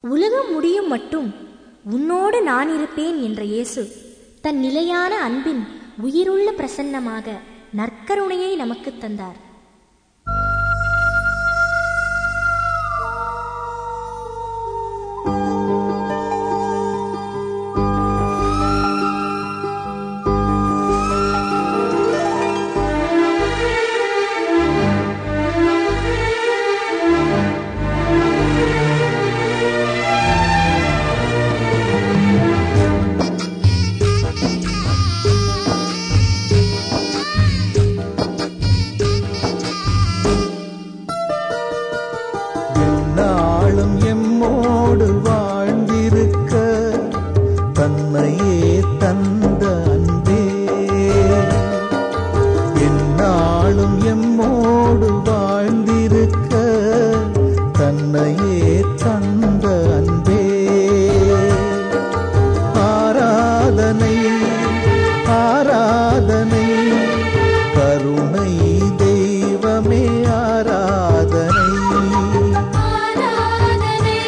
உலகம் முடியும் மட்டும் உன்னோடு நான் இருப்பேன் என்ற இயேசு தன் நிலையான அன்பின் உயிருள்ள பிரசன்னமாக நற்கருணையை நமக்கு தந்தார் நாளும் எம்மோடு வாழ்ந்திருக்க தன்னையே தந்த அன்பே என்னாலும் எம்மோடு வாழ்ந்திருக்க தன்னையே தந்த அன்பே ஆராதனை ஆராதனை கருணை தெய்வமே ஆராதனை ஆராதனை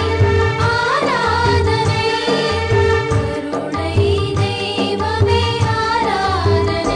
ஆராதனை கருணை தெய்வமே ஆராதனை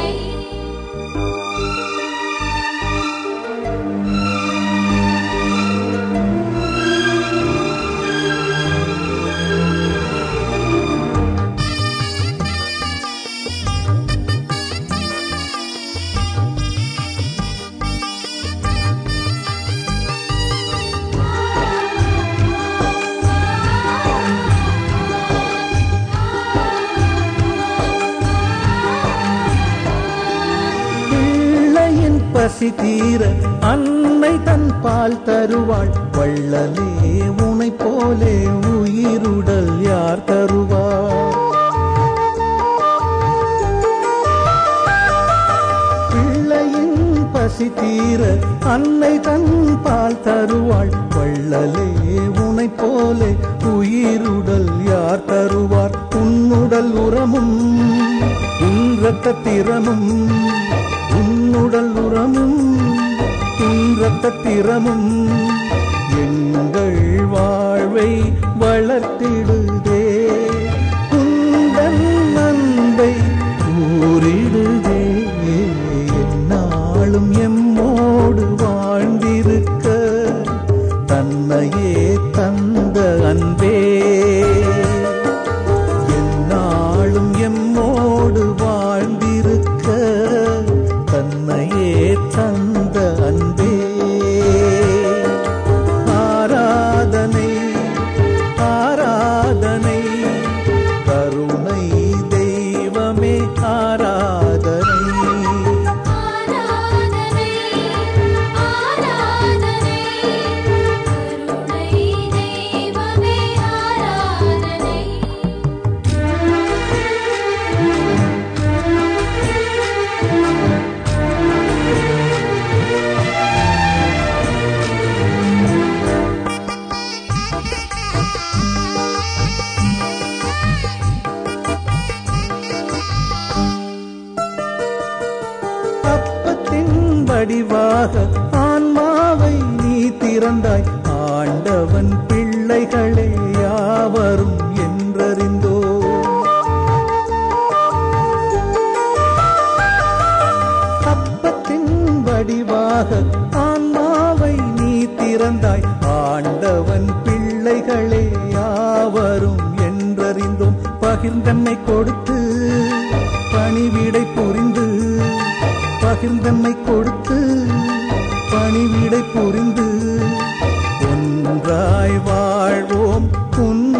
பிள்ளையின் பசி தீர அன்னை தன் பால் தருவாள் வள்ளலே உனை போலே உயிருடல் யார் தருவார் பிள்ளையின் பசி தீர அன்னை தன் பால் தருவாள் வள்ளலே உனை போலே உயிருடல் யார் தருவார் உன்னுடல் உரமும் உன் ரத்த திறமும் உன்னுடல் உரமும் உன் ரத்த திறமும் எங்கள் வாழ்வை வளர்த்திடுதே குந்தன் நந்தை கூறிடுதே என்னாலும் எம்மோடு வாழ்ந்திருக்க தன்னையே தந்த அன்பே என்னாலும் எம்மோடு வாழ்ந்திருக்க தன்னையே தந்த அன்பே ஆராதனை ஆராதனை கருணை தெய்வமே ஆராதனை ஆராதனை ஆராதனை கருணை தெய்வமே ஆராதனை அப்பத்தின் வடிவாக ஆன்மாவை நீ திறந்தாய் ஆண்டவன் பிள்ளைகளே யாவரும் என்றறிந்தோ அப்பத்தின் வடிவாக ஆன்மாவை நீ திறந்தாய் ஆண்டவன் பிள்ளைகளே யாவரும் என்றறிந்தோம் பகிர்ந்தன்னை கொடுத்து பணிவிடை புரிந்து பகிர்ந்தன்னை கொடுத்து பணிவிடை புரிந்து ஒன்றாய் வாழ்வோம் உன்